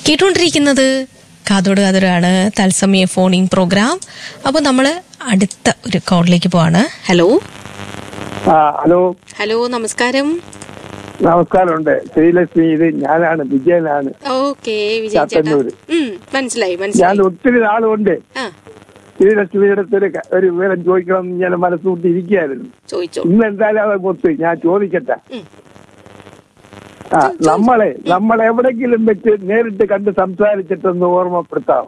കേട്ടുകൊണ്ടിരിക്കുന്നത് കാതോട് കാതോടാണ് തത്സമയ ഫോണിംഗ് പ്രോഗ്രാം അപ്പോൾ നമ്മൾ അടുത്ത ഒരു കോളിലേക്ക് പോവാണ് ഹലോ ആ ഹലോ ഹലോ നമസ്കാരം നമസ്കാരമുണ്ട് ശ്രീലക്ഷ്മി ഇത് ഞാനാണ് വിജയനാണ് ഓക്കെ വിജയ് ചേട്ടാ ചാത്തന്നൂര്. ഉം, മനസ്സിലായി ഞാൻ മനസ്സിലായി ഒത്തിരി നാളുകൊണ്ട് ആ ശ്രീലക്ഷ്മിയുടെ അടുത്ത് ഒരു ക- ഒരു വിവരം ചോദിക്കണം എന്ന് ഞാൻ മനസ്സുകൂട്ടി ഇരിക്കുകയായിരുന്നു ചോദിച്ചോ ഇന്ന് എന്തായാലും അത് കൊത്ത് ഞാൻ ചോദിക്കട്ടെ ഉം. ആ നമ്മളെ നമ്മൾ എവിടെങ്കിലും വെച്ച് നേരിട്ട് കണ്ട് സംസാരിച്ചിട്ടൊന്ന് ഓർമ്മപ്പെടുത്താം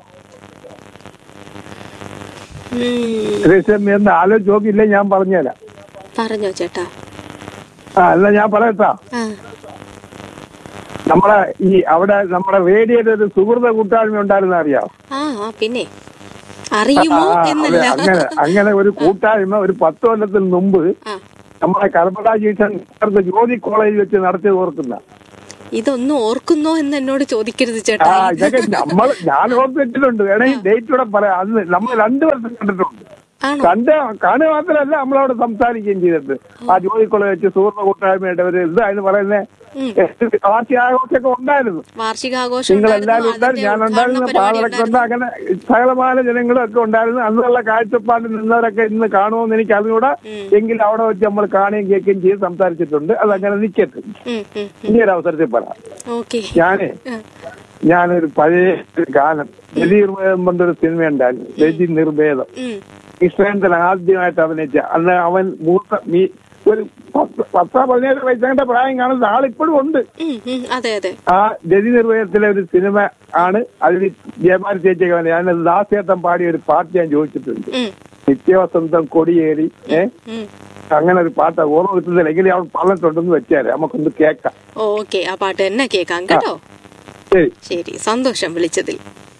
ഉം, ശ്രീലക്ഷ്മി എന്ന് ആലോചിച്ച് നോക്കിയില്ലേ ഞാൻ പറഞ്ഞുതരാം പറഞ്ഞോ ചേട്ടാ ആ എന്നാ ഞാൻ പറയട്ടാ ആ നമ്മളെ ഈ അവിടെ നമ്മുടെ റേഡിയോയിൽ ഒരു സുഹൃത കൂട്ടായ്മ ഉണ്ടായിരുന്ന അറിയാം ആ ആ, പിന്നെ അറിയുമോ ആ, അതെ, എന്നല്ല അങ്ങനെ അങ്ങനെ ഒരു കൂട്ടായ്മ ഒരു പത്ത് കൊല്ലത്തിന് മുമ്പ് ആ നമ്മുടെ കർമ്മരാജീഷൻ ജ്യോതി കോളേജിൽ വെച്ച് നടത്തി ഓർക്കുന്ന ഇതൊന്നും ഓർക്കുന്നോ എന്ന് എന്നോട് ചോദിക്കരുത് ആ ചേട്ടാ ഇതൊക്കെ നമ്മൾ ഞാൻ ഓർത്തിട്ടുണ്ട് വേണമെങ്കിൽ ഡേറ്റ് കൂടെ പറയാം അന്ന് നമ്മൾ രണ്ടു വർഷം കണ്ടിട്ടുണ്ട് ആണോ കണ്ട് കാണുക മാത്രമല്ല നമ്മളവിടെ സംസാരിക്കുകയും ചെയ്തിട്ടുണ്ട് ആ ജ്യോതി കോളേജ് വെച്ച് സുഹൃത്ത കൂട്ടായ്മയുടെ ഒരു ഇതായിരുന്നു പറയുന്നത് ഉം. വാർഷികാഘോഷമൊക്കെ ഉണ്ടായിരുന്നു വാർഷികാഘോഷം നിങ്ങൾ ഉണ്ടായിരുന്നു, എല്ലാവരും ഉണ്ടായിരുന്നു അതിന്റെ ഞാൻ ഉദ്ഘാടന ഉണ്ടായിരുന്നു പരിപാടി പാലൊക്കെ ഉണ്ട് ഉണ്ടായിരുന്നു. അങ്ങനെ സകലമായ ജനങ്ങളും ഒക്കെ ഉണ്ടായിരുന്നു അന്നുള്ള കാഴ്ചപ്പാടിൽ നിന്നവരൊക്കെ ഇന്ന് കാണുമെന്ന് എനിക്ക് അറിഞ്ഞൂടാ ഉം. എങ്കിൽ അവിടെ വെച്ച് നമ്മൾ കാണുകയും കേൾക്കുകയും ചെയ്ത് സംസാരിച്ചിട്ടുണ്ട് അതങ്ങനെ നിൽക്കട്ടെ ഉം, ഉം, ഉം. ഇനി ഒരു അവസരത്തിൽ പറയാം ഓക്കെ ഞാനേ ആ, ഞാനൊരു പഴയ ഒരു ഗാനം രതി നിർഭേദം കൊണ്ടൊരു സിനിമ ഉണ്ടായിരുന്നു രതി നിർഭേദം ഉം, കൃഷ്ണേന്ദ്രൻ ആദ്യമായിട്ട് അഭിനയിച്ച അന്ന് അവൻ മൂത്ത മീ- ഒരു പത്ത് പത്താ പതിനേഴ് വയസ്സങ്ങന്റെ പ്രായം കാണുന്ന ആളിപ്പോഴും ഉണ്ട് ഉം, ഉം, അതെ അതെ ആ രതി നിർവഹണത്തിലെ ഒരു സിനിമ ആണ് അതിൽ ജയമാരി ചേച്ചിയൊക്കെ വന്നത് ഞാൻ ദാസേട്ടൻ പാടിയ ഒരു പാട്ട് ഞാൻ ചോദിച്ചിട്ടുണ്ട് ഉം, നിത്യവസന്തം കൊടിയേറി ഏ ഉം. അങ്ങനെ ഒരു പാട്ട് ഓർമ്മ കിട്ടുന്നില്ല എങ്കിലും അവൾ പറഞ്ഞിട്ടുണ്ടെന്ന് വെച്ചാല് നമുക്കൊന്ന് കേൾക്കാം ഓക്കെ ആ പാട്ട് തന്നെ കേൾക്കാം കേട്ടോ ശരി ശരി സന്തോഷം വിളിച്ചതിൽ